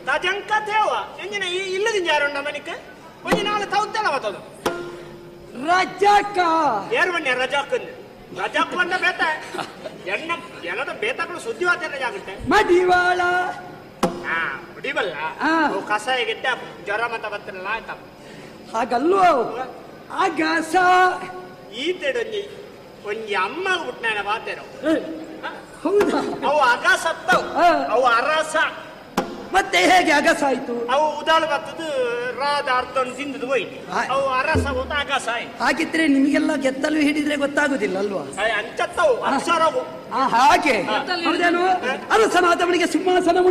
ರಜಂಕ ತೇವ ಎಂಜಿನ ಇಲ್ಲದಿಂದ ಯಾರುಂಡ ಮನಿಕ್ ಒಂಜಿ ನಾಳೆ ತೌತ್ತಲ ಬತ್ತದು ರಜಕ ಏರು ಬನ್ನಿ ರಜಾಕಂದು ರಜಾಕ್ ಬಂದ ಬೇತ ಎಣ್ಣ ಎಲ್ಲದ ಬೇತಗಳು ಸುದ್ದಿ ವಾದ ರಜಾಗುತ್ತೆ ಮಡಿವಾಳ ಹಾ ಬಿಡಿಬಲ್ಲ ಆ. ಅವು ಕಷಾಯ ಗೆಡ್ಡ ಜ್ವರ ಮತ ಬತ್ತಿರಲ್ಲ ಆಯ್ತಾ ಹಾಗಲ್ವೋ ಆಗಸ ಈ ತೆಡೊಂಜಿ ಒಂಜಿ ಅಮ್ಮ ಹುಟ್ನಾನ ಬಾತೇರು ಏ, ಹೌದಾ ಅವು ಅಗ ಸತ್ತವು ಆ. ಅವು ಅರಸ ಮತ್ತೆ ಹೇಗೆ ಅಗಸ ಆಯ್ತು ಅವು ಉದಾಳ ಬತ್ತದು ರಾದ ಅರ್ಧನ್ ತಿಂದದು ಹೋಯ್ತು ಆ. ಅವು ಅರಸ ಹೋದ ಅಗಸ ಆಯ್ತು ಹಾಗಿದ್ರೆ ನಿಮಗೆಲ್ಲ ಗೆತ್ತಲು ಹಿಡಿದ್ರೆ ಗೊತ್ತಾಗುದಿಲ್ಲ ಅಲ್ವಾ ಅಂಚತ್ತವು ಅಕ್ಷರವು ಆ, ಹಾಗೆ ಹೌದೇನು ಅರಸನಾದವನಿಗೆ ಸಿಂಹಾಸನ